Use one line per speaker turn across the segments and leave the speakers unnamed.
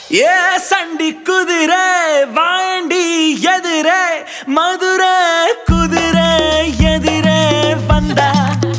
ஏ சண்டி குதிரை வாண்டி எதிரே மதுரை குதிரை எதிரே வந்தா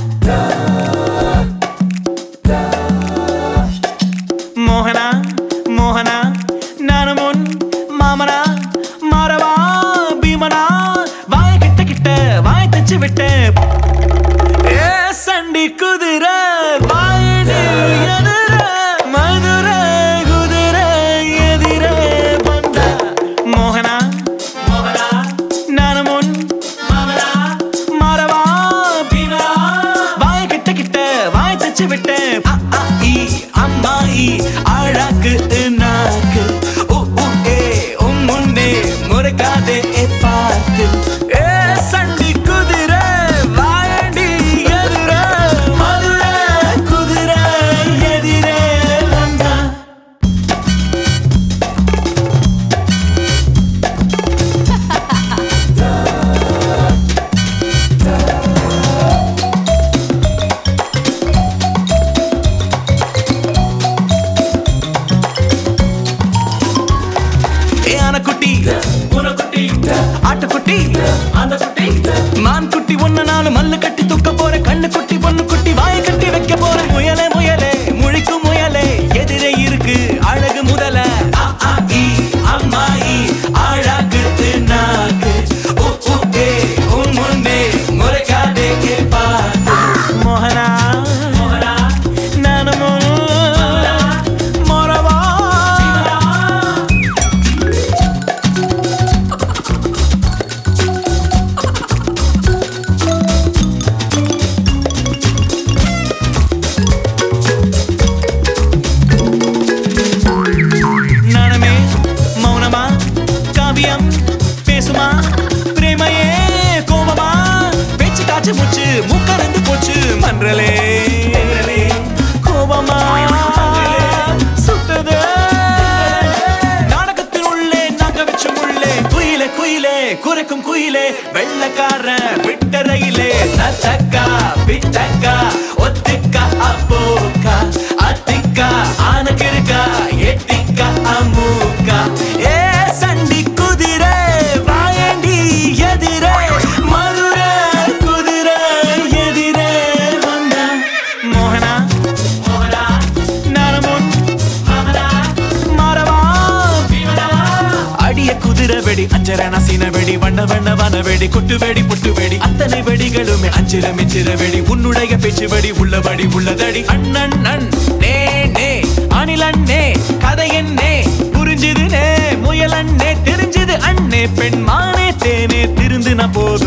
மோகனா மோகனா நானு முன் மாமனா மாறவா பீமனா வாய் கிட்ட கிட்ட வாய் தச்சு விட்டு ஏ சண்டி குதிரை வாண்டி எதிரே மதுரை குதிரை எதிரே வந்தா மோகனா மோகனா நானு முன் மாமனா மாறவா பீமனா வாய் கிட்ட கிட்ட வாய் தச்சு விட்டு அ, அ, இ, அம்மா இ, அழகு நாக்கு உ, உ, ஏ, உம் முன்னே முறைக்காதே ஏ பார்த்து ஏ சண்டி குதிரை வாயண்டி எதிரே மதுரை குதிரை எதிரே வந்தா ஏ ஆனக்குட்டி பூனைக்குட்டி ஆட்டுக்குட்டி அந்த குட்டி மான் குட்டி ஒன்னு நாலு மல்லு கட்டி தூக்க போற கண்ணு குட்டி பொண்ணு குட்டி வாய கட்டி வைக்க போற முயலே முயலே முழிக்கும் முயலே எதிரே இருக்கு அழகு முதல அ, ஆ, இ, அம்மா இ, அழகு நாக்கு உ, உ, ஏ, உன் முன்னே முறைக்காதே ஏ பார்த்து மோகனா மோகனா நானும் மோரவா நாணமே மௌனமா காவியம் பேசுமா பிரேமையே கோபமா பேச்சு காய்ச்சி மூச்சு மூக்கறந்து போச்சு மன்றலே கோபமா சுட்டது நாடகத்தின் உள்ளே நாங்க வச்ச முள்ளே குயிலே குயிலே குறைக்கும் குயிலே வெள்ளக்கார விட்ட ரயிலே தத்தக்கா பித்தக்கா ஒத்துக்கா அப்போக்கா அத்திக்கா ஆனக்கிருக்கா எட்டிக்கா அம்மூக்கா ஏ சண்டி குதிரை வாயண்டி எதிரே மதுரை குதிரை எதிரே வந்தா மோகனா மோகனா நானமுன் மாமனா மாறவா அடிய குதிரை வெடி அஞ்சர நசீன வெடி வண்ண வண்ண வன வெடி குட்டு வெடி புட்டு வெடி அத்தனை வெடிகளுமே அஞ்சிர மிச்சிர வெடி உன்னுடைய பேச்சு வெடி உள்ளபடி உள்ளதடி அண்ணன் நன் நே நே அணிலண்ணே கதை என்னே புரிஞ்சுது நே முயலண்ணே தெரிஞ்சது அண்ணே பெண் மானே தேனே திருந்து நான் போதும்